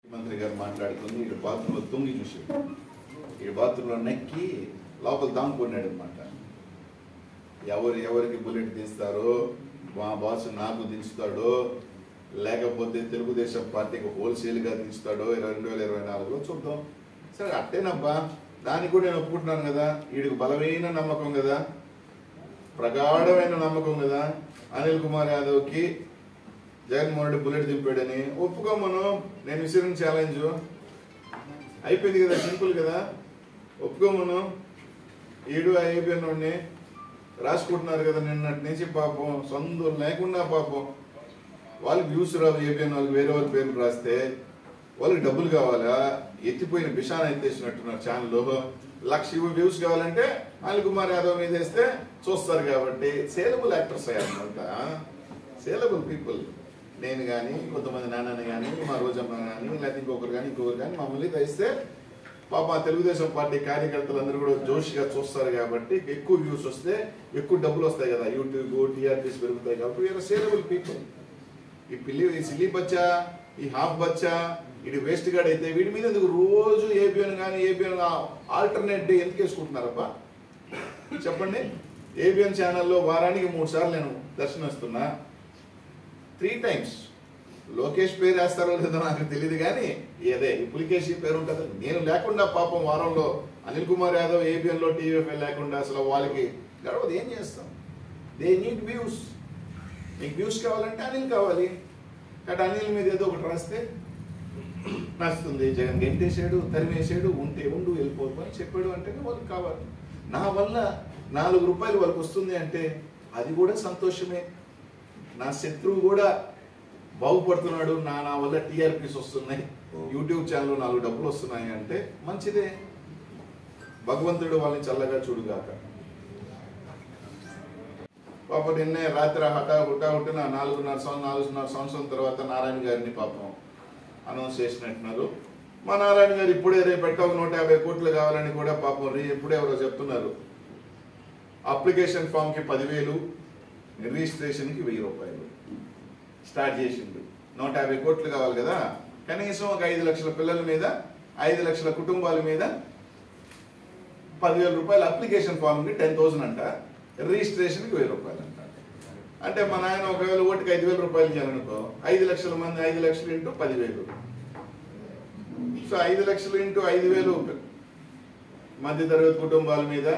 ముఖ్యమంత్రి గారు మాట్లాడుతుంది ఇక్కడ బాత్రూంలో తొంగి చూసాడు ఈ బాత్రూంలో నెక్కి లోపల దాముకున్నాడు అనమాట ఎవరు ఎవరికి బుల్లెట్ తీస్తారో మా బాస్ నాకు దించుతాడో లేకపోతే తెలుగుదేశం పార్టీకి హోల్సేల్గా దించుతాడో ఇరవై రెండు వేల ఇరవై నాలుగులో చూద్దాం సరే అట్టేనబ్బా దానికి కూడా నేను ఒప్పుకుంటున్నాను కదా వీడికి బలమైన నమ్మకం కదా ప్రగాఢమైన నమ్మకం కదా అనిల్ కుమార్ యాదవ్కి జగన్మోహన్ రెడ్డి బుల్లెట్ దింపాడని ఒప్పుకోమను నేను విసిరిన ఛాలెంజ్ అయిపోయింది కదా సింపుల్ కదా ఒప్పుకోమను ఏడు అయిపోయిన వాడిని రాసుకుంటున్నారు కదా నిన్నటి నుంచి పాపం సొంతం లేకుండా పాపం వాళ్ళకి వ్యూస్ రావు ఏబిఎన్ వాళ్ళకి వేరే వాళ్ళ పేర్లు రాస్తే వాళ్ళకి డబ్బులు కావాలా ఎత్తిపోయిన బిషాన్ ఎత్తేసినట్టున్నారు ఛానల్లో లక్ష వ్యూస్ కావాలంటే అనిల్ కుమార్ యాదవ్ మీద వేస్తే చూస్తారు కాబట్టి సేలబుల్ యాక్టర్స్ అయ్యారనమాట సేలబుల్ పీపుల్ నేను కానీ కొంతమంది నాన్నని కానీ మా రోజమ్మ కానీ లేకపోతే ఇంకొకరు కానీ ఇంకొకరు కానీ మమ్మల్ని తెస్తే పాప ఆ తెలుగుదేశం పార్టీ కార్యకర్తలు అందరూ కూడా జోష్గా చూస్తారు కాబట్టి ఎక్కువ వ్యూస్ వస్తే ఎక్కువ డబ్బులు వస్తాయి కదా యూట్యూబ్ టీఆర్పీస్ పెరుగుతాయి కాబట్టి వీఆర్ సేలబుల్ పీపుల్ ఈ పిల్లి ఈ సిల్లీ బచ్చా ఈ హాఫ్ బచ్చా ఇది వేస్ట్ గాడ్ అయితే వీడి మీద ఎందుకు రోజు ఏబిఎన్ కానీ ఏబిఎన్ ఆల్టర్నేట్ డే ఎందుకు వేసుకుంటున్నారబ్బా చెప్పండి ఏబిఎన్ ఛానల్లో వారానికి మూడు సార్లు నేను దర్శనం ఇస్తున్నా త్రీ టైమ్స్ లోకేష్ పేరు వేస్తారో లేదో నాకు తెలియదు కానీ అదే ఈ పులికేషి పేరు ఉంటుంది నేను లేకుండా పాపం వారంలో అనిల్ కుమార్ యాదవ్ ఏబిఎన్ లో టీవీఎఫ్ లేకుండా అసలు వాళ్ళకి గడవదు ఏం చేస్తాం దే నీడ్ వ్యూస్ మీకు వ్యూస్ కావాలంటే అనిల్ కావాలి కాబట్టి అనిల్ మీద ఏదో ఒకటి రాస్తే నచ్చుతుంది జగన్ గెంటేసాడు తరిమేసాడు ఉంటే ఉండు వెళ్ళిపోదు అని చెప్పాడు అంటేనే వాళ్ళకి కావాలి నా వల్ల నాలుగు రూపాయలు వాళ్ళకి వస్తుంది అంటే అది కూడా సంతోషమే నా శత్రువు కూడా బాగుపడుతున్నాడు నా నా వల్ల టీఆర్పీస్ వస్తున్నాయి యూట్యూబ్ ఛానల్లో నాలుగు డబ్బులు వస్తున్నాయి అంటే మంచిదే భగవంతుడు వాళ్ళని చల్లగా చూడుగాక పాపం నిన్నే రాత్రి హఠా హుటా హుట్టిన నాలుగున్నర సంవత్సరం నాలుగున్నర సంవత్సరం తర్వాత నారాయణ గారిని పాపం అనౌన్స్ చేసినట్టున్నారు మా నారాయణ గారు ఇప్పుడే రేపు పెట్ట ఒక నూట యాభై కోట్లు కావాలని కూడా పాపం రీ ఇప్పుడే ఎవరో చెప్తున్నారు అప్లికేషన్ ఫామ్కి పదివేలు రిజిస్ట్రేషన్కి వెయ్యి రూపాయలు స్టార్ట్ చేసిండు నూట యాభై కోట్లు కావాలి కదా కనీసం ఒక ఐదు లక్షల పిల్లల మీద ఐదు లక్షల కుటుంబాల మీద పదివేల రూపాయలు అప్లికేషన్ ఫామ్కి టెన్ థౌసండ్ అంట రిజిస్ట్రేషన్కి వెయ్యి రూపాయలు అంట అంటే మా నాయన ఒకవేళ ఓటుకి ఐదు వేల రూపాయలు ఇచ్చారనుకో ఐదు లక్షల మంది ఐదు లక్షలు ఇంటూ పదివేలు సో ఐదు లక్షలు ఇంటూ ఐదు వేలు మధ్యతరగతి కుటుంబాల మీద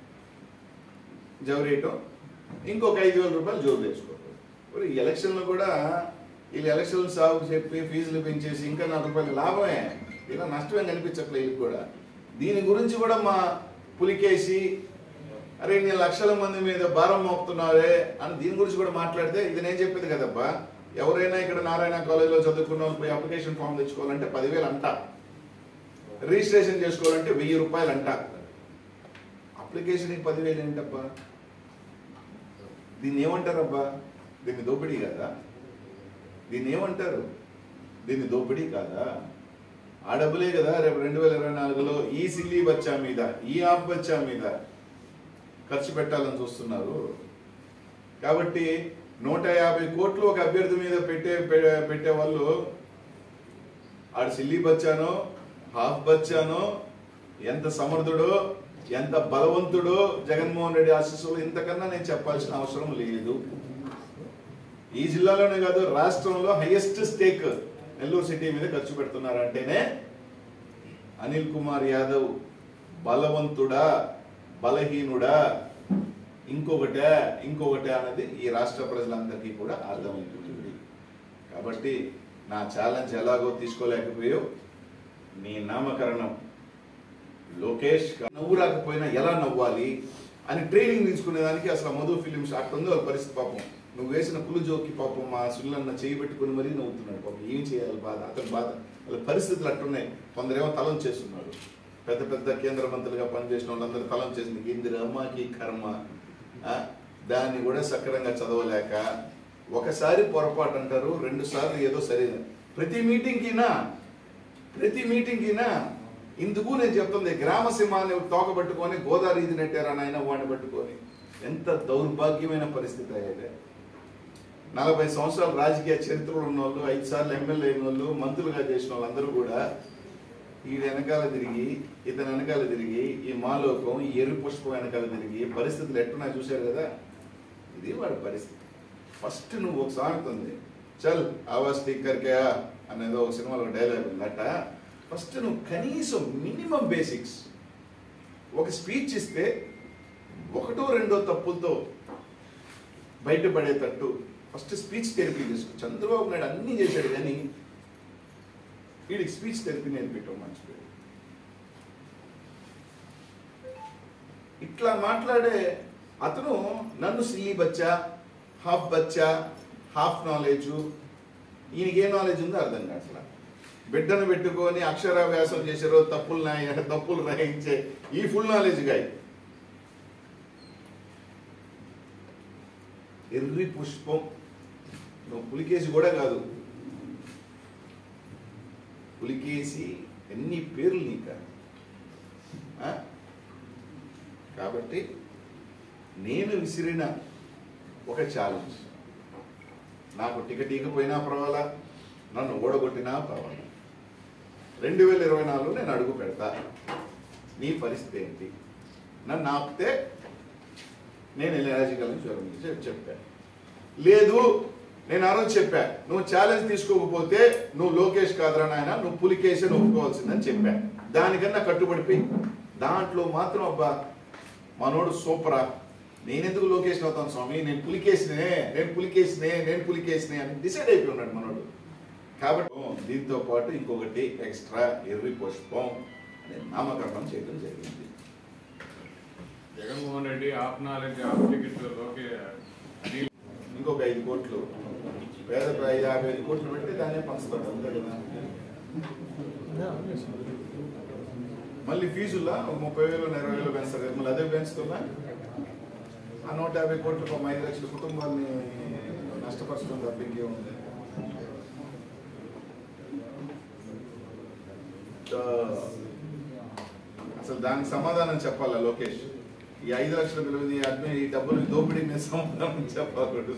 జవరేయటం ఇంకొక ఐదు వేల రూపాయలు జోరు వేసుకోవడం మరి ఈ ఎలక్షన్లో కూడా వీళ్ళు ఎలక్షన్ సాగు చెప్పి ఫీజులు పెంచేసి ఇంకా నాలుగు రూపాయలు లాభమే ఇలా నష్టమే కనిపించట్లేదు వీళ్ళకి కూడా దీని గురించి కూడా మా పులికేసి అరే నేను లక్షల మంది మీద భారం మోపుతున్నారే అని దీని గురించి కూడా మాట్లాడితే ఇది నేను చెప్పేది కదబ్బా ఎవరైనా ఇక్కడ నారాయణ కాలేజీలో చదువుకున్న వాళ్ళు పోయి అప్లికేషన్ ఫామ్ తెచ్చుకోవాలంటే పదివేలు అంట రిజిస్ట్రేషన్ చేసుకోవాలంటే వెయ్యి రూపాయలు అంట అప్లికేషన్కి పదివేలు ఏంటబ్బా దీన్ని ఏమంటారబ్బా దీన్ని దోపిడీ కదా దీన్ని ఏమంటారు దీన్ని దోపిడీ కాదా ఆ డబ్బులే కదా రేపు రెండు వేల ఇరవై నాలుగులో ఈ సిల్లీ బచ్చా మీద ఈ ఆప్ బచ్చా మీద ఖర్చు పెట్టాలని చూస్తున్నారు కాబట్టి నూట యాభై కోట్లు ఒక అభ్యర్థి మీద పెట్టే పె- పెట్టే వాళ్ళు ఆడు సిల్లీ బచ్చానో హాఫ్ బచ్చానో ఎంత సమర్థుడో ఎంత బలవంతుడో జగన్మోహన్ రెడ్డి ఆశీస్సులు ఇంతకన్నా నేను చెప్పాల్సిన అవసరం లేదు ఈ జిల్లాలోనే కాదు రాష్ట్రంలో హైయెస్ట్ స్టేక్ నెల్లూరు సిటీ మీద ఖర్చు పెడుతున్నారంటేనే అనిల్ కుమార్ యాదవ్ బలవంతుడా బలహీనుడా ఇంకొకటే ఇంకొకటే అన్నది ఈ రాష్ట్ర ప్రజలందరికీ కూడా అర్థమైపోతుంది కాబట్టి నా ఛాలెంజ్ ఎలాగో తీసుకోలేకపోయావు నీ నామకరణం లోకేష్ నవ్వు రాకపోయినా ఎలా నవ్వాలి అని ట్రైనింగ్ తీసుకునేదానికి అసలు ఆ మధు ఫిలిమ్స్ అక్కడ ఉంది వాళ్ళ పరిస్థితి పాపం నువ్వు వేసిన కులు జోకి పాపం మా సుల్లన్న చేయి పెట్టుకుని మరీ నవ్వుతున్నాడు పాపం ఏం చేయాలి బాధ అతని బాధ వాళ్ళ పరిస్థితులు అట్టున్నాయి కొందరేమో తలం చేస్తున్నారు పెద్ద పెద్ద కేంద్ర మంత్రులుగా పనిచేసిన వాళ్ళందరూ తలం చేసింది ఏంది అమ్మకి కర్మ ఆ? దాన్ని కూడా సక్రంగా చదవలేక ఒకసారి పొరపాటు అంటారు రెండు సార్లు ఏదో సరైన ప్రతి మీటింగ్కినా ప్రతి మీటింగ్కినా ఇందుకు నేను చెప్తుంది గ్రామ సింహాన్ని తోకబట్టుకొని గోదావరి ఇది నెట్టారా నాయన వాడిని పట్టుకొని ఎంత దౌర్భాగ్యమైన పరిస్థితి అయ్యేది నలభై సంవత్సరాల రాజకీయ చరిత్రలు ఉన్న వాళ్ళు ఐదు సార్లు ఎమ్మెల్యే అయిన వాళ్ళు మంత్రులుగా చేసిన వాళ్ళందరూ కూడా ఈ వెనకాల తిరిగి ఇతని వెనకాల తిరిగి ఈ మాలోకం ఈ ఎర్రి పుష్పం వెనకాల తిరిగి పరిస్థితులు ఎట్టున్నాయి చూశారు కదా ఇది వాడి పరిస్థితి ఫస్ట్ నువ్వు ఒక సామెత ఉంది చల్ ఆవాజ్ స్టిక్కర్కే అనేది ఒక సినిమాలో డైలాగ్ ఉందట ఫస్ట్ నువ్వు కనీసం మినిమం బేసిక్స్ ఒక స్పీచ్ ఇస్తే ఒకటో రెండో తప్పులతో బయటపడేటట్టు ఫస్ట్ స్పీచ్ థెరపీ తీసుకో చంద్రబాబు నాయుడు అన్నీ చేశాడు కానీ వీడికి స్పీచ్ థెరపీ నేర్పించడం మర్చిపోయాడు ఇట్లా మాట్లాడే అతను నన్ను సిల్లీ బచ్చా హాఫ్ బచ్చా హాఫ్ నాలెడ్జ్ ఈయనకి ఏ నాలెడ్జ్ ఉందో అర్థం కావట్లా బిడ్డను పెట్టుకొని అక్షరాభ్యాసం చేసారో తప్పులు నాయ తప్పులు రాయించే ఈ ఫుల్ నాలెడ్జ్ గాయ ఎర్రి పుష్పం నువ్వు పులికేసి కూడా కాదు పులికేసి ఎన్ని పేర్లు నీక ఆ? కాబట్టి నేను విసిరిన ఒక ఛాలెంజ్ నాకు టికెట్ ఇకపోయినా పర్వాలా నన్ను ఓడగొట్టినా పర్వాలా రెండు వేల ఇరవై నాలుగులో నేను అడుగు పెడతా నీ పరిస్థితి ఏంటి నన్ను ఆపితే నేను వెళ్ళి రాజకీయాలను చూడాలని చెప్పా లేదు నేను ఆ రోజు చెప్పా నువ్వు ఛాలెంజ్ తీసుకోకపోతే నువ్వు లోకేష్ కాదురా నాయన నువ్వు పులికేసి నువ్వు ఒప్పుకోవాల్సిందని చెప్పా దానికన్నా కట్టుబడిపోయి దాంట్లో మాత్రం అబ్బా మనోడు సూపరా నేనెందుకు లోకేష్ అవుతాను స్వామి నేను పులికేసినే నేను పులికేసినే నేను పులికేసినే అని డిసైడ్ అయిపోయి ఉన్నాడు మనోడు కాబట్టి దీంతో పాటు ఇంకొకటి ఎక్స్ట్రా ఎర్రి పుష్పం అనే నామకరణం చేయడం జరిగింది Jaganmohan Reddy half knowledge half ticket లోకే అనిల్ ఇంకొక ఐదు కోట్లు పేద ప్ర- యాభై ఐదు కోట్లు పెట్టి దాన్నే పంచుతాడు అంతే కదా మళ్ళీ ఫీజుల్లో ఒక ముప్పై వేలు ఇరవై వేలు పెంచుతారు కదా, మళ్ళీ అదే పెంచుతున్నా ఆ నూట యాభై కోట్లకు ఒక ఐదు లక్షల కుటుంబాన్ని నష్టపరచడం తప్ప ఇంకేముంది సో, అసలు దానికి సమాధానం చెప్పాలా లోకేష్ ఈ ఐదు లక్షల విలువ ఈ అడ్మి ఈ డబ్బులు దోపిడీ మీద సమాధానం చెప్పాలి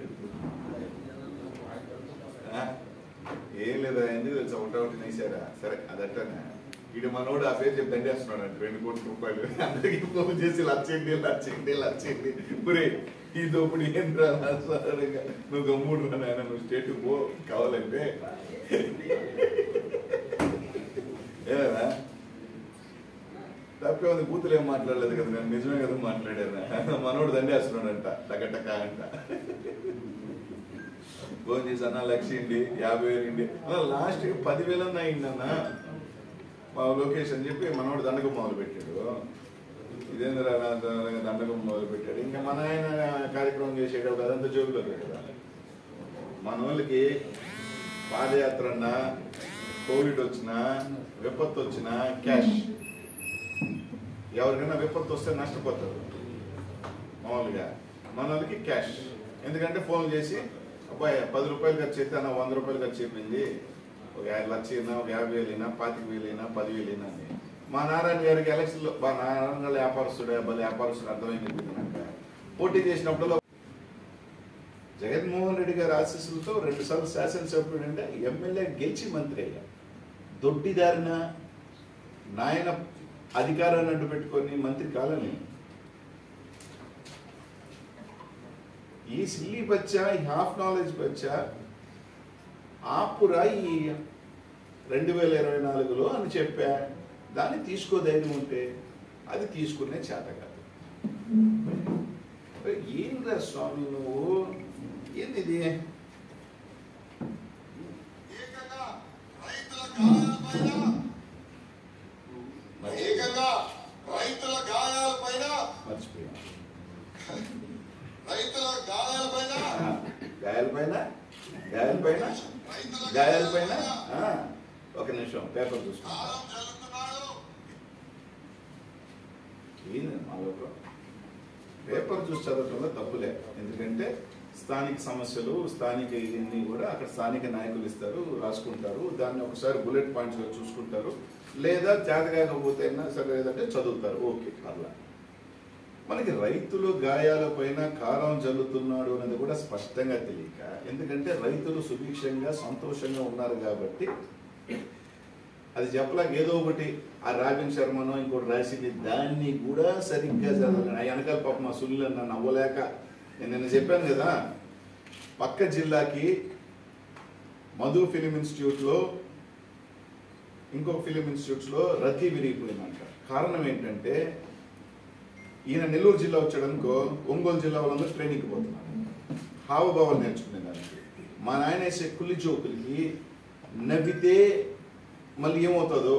ఆ? ఏం లేదా ఎందుకు తెలుసా ఒకటి ఒకటి నేసారా సరే అదట్టనే ఇటు మనోడు ఆ పేరు చెప్పి దండేస్తున్నాడు అంటే రెండు కోట్ల రూపాయలు అందరికి ఫోన్ చేసి లచ్చేయండి లచ్చేయండి లచ్చేయండి పురే ఈ దోపిడీ ఏం రా సాధారణంగా నువ్వు గమ్ముడు రా నాయన నువ్వు స్టేట్ పో కావాలంటే ఏనా తప్పే ఉంది బూతులు ఏం మాట్లాడలేదు కదా నేను నిజమే కదా మాట్లాడాను మనోడు దండేస్తున్నాడంట టకటక అంట ఫోన్ చేసి అన్న లక్ష ఇండి యాభై వేలు ఇండి లాస్ట్ పదివేలు అన్న అయిందన్న మా లోకేష్ అని చెప్పి మనోడు దండకం మొదలు పెట్టాడు ఇదేంద్ర దండకం మొదలు పెట్టాడు ఇంకా మన ఆయన కార్యక్రమం చేసేటప్పుడు అదంతా జోబులో కదా మన వాళ్ళకి పాదయాత్ర అన్నా కోవిడ్ వచ్చినా విపత్తు వచ్చినా క్యాష్ ఎవరికైనా విపత్తు వస్తే నష్టపోతారు మామూలుగా మన వాళ్ళకి క్యాష్ ఎందుకంటే ఫోన్ చేసి అబ్బాయి పది రూపాయలు ఖర్చు అయితే అన్న వంద రూపాయలు ఖర్చు చెప్పింది ఒక యాభై లక్ష అయినా ఒక యాభై వేలు అయినా పాతిక వేలు అయినా పదివేలు అయినా అని మా నారాయణ గారికి ఎలక్షన్లో మా నారాయణ గారు వ్యాపారస్తుడు అబ్బాయి వ్యాపారస్తుడు అర్థమైంది నాకు పోటీ చేసినప్పుడు జగన్మోహన్ రెడ్డి గారి ఆశీస్సులతో రెండు సార్లు శాసనసభ్యుడు అంటే ఎమ్మెల్యే గెలిచి మంత్రి అయ్యా దొడ్డిదారిన నాయన అధికారాన్ని అడ్డు పెట్టుకొని మంత్రి కాలని ఈ సిల్లీ బచ్చా ఈ హాఫ్ నాలెడ్జ్ బచ్చా ఆపురా ఈ రెండు వేల ఇరవై నాలుగులో అని చెప్పా దాన్ని తీసుకో ధైర్యం ఉంటే అది తీసుకునే చేత కాదు మరి ఏంద్రా స్వామి నువ్వు ఏంది ఇది ఏకంగా రైతుల గాయాలపైన ఏకంగా రైతుల గాయాలపైన మర్చిపోయాను రైతుల గాయాలపైన ఆ, గాయాలపైన గాయాలపైన రైతుల గాయాలపైన ఆ, ఒక నిమిషం పేపర్ చూసుకుంటా కాలం జరుగుతున్నాడు ఏంది మా లోపల పేపర్ చూసి చదవటంలో తప్పులే ఎందుకంటే స్థానిక సమస్యలు స్థానిక ఇవన్నీ కూడా అక్కడ స్థానిక నాయకులు ఇస్తారు రాసుకుంటారు దాన్ని ఒకసారి బుల్లెట్ పాయింట్స్గా చూసుకుంటారు లేదా చేత కాకపోతే అయినా సరే లేదంటే చదువుతారు ఓకే అట్లా మనకి రైతులు గాయాల పైన కారం జల్లుతున్నాడు అనేది కూడా స్పష్టంగా తెలియక ఎందుకంటే రైతులు సుభిక్షంగా సంతోషంగా ఉన్నారు కాబట్టి అది చెప్పలేక ఏదో ఒకటి ఆ రాబిన్ శర్మనో ఇంకోటి రాసింది దాన్ని కూడా సరిగ్గా చదవలేను ఆ వెనకాల పాప మా సునీల్ అన్న నవ్వలేక నేను నిన్న చెప్పాను కదా పక్క జిల్లాకి మధు ఫిలిం ఇన్స్టిట్యూట్లో ఇంకొక ఫిలిం ఇన్స్టిట్యూట్స్లో రద్దీ విరిగిపోయిందంట కారణం ఏంటంటే ఈయన నెల్లూరు జిల్లా వచ్చాడనుకో ఒంగోలు జిల్లా వాళ్ళందరూ ట్రైనింగ్కి పోతున్నారు హావభావాలు నేర్చుకునే దానికి మా నాయన వేసే కుల్లి జోకులకి నవ్వితే మళ్ళీ ఏమవుతుందో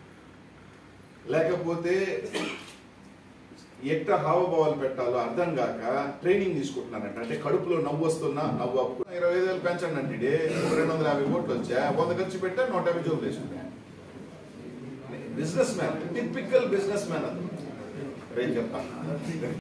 లేకపోతే ఎట్ట హావభావాలు పెట్టాలో అర్థం కాక ట్రైనింగ్ తీసుకుంటున్నారంట అంటే కడుపులో నవ్వు వస్తున్నా నవ్వు అప్పు ఇరవై ఐదు వేలు పెంచండి అంటే రెండు వందల యాభై కోట్లు వచ్చా వంద ఖర్చు పెట్టా నూట యాభై జోబులు వేసుకున్నా businessman typical businessman అతను రేపు చెప్తాను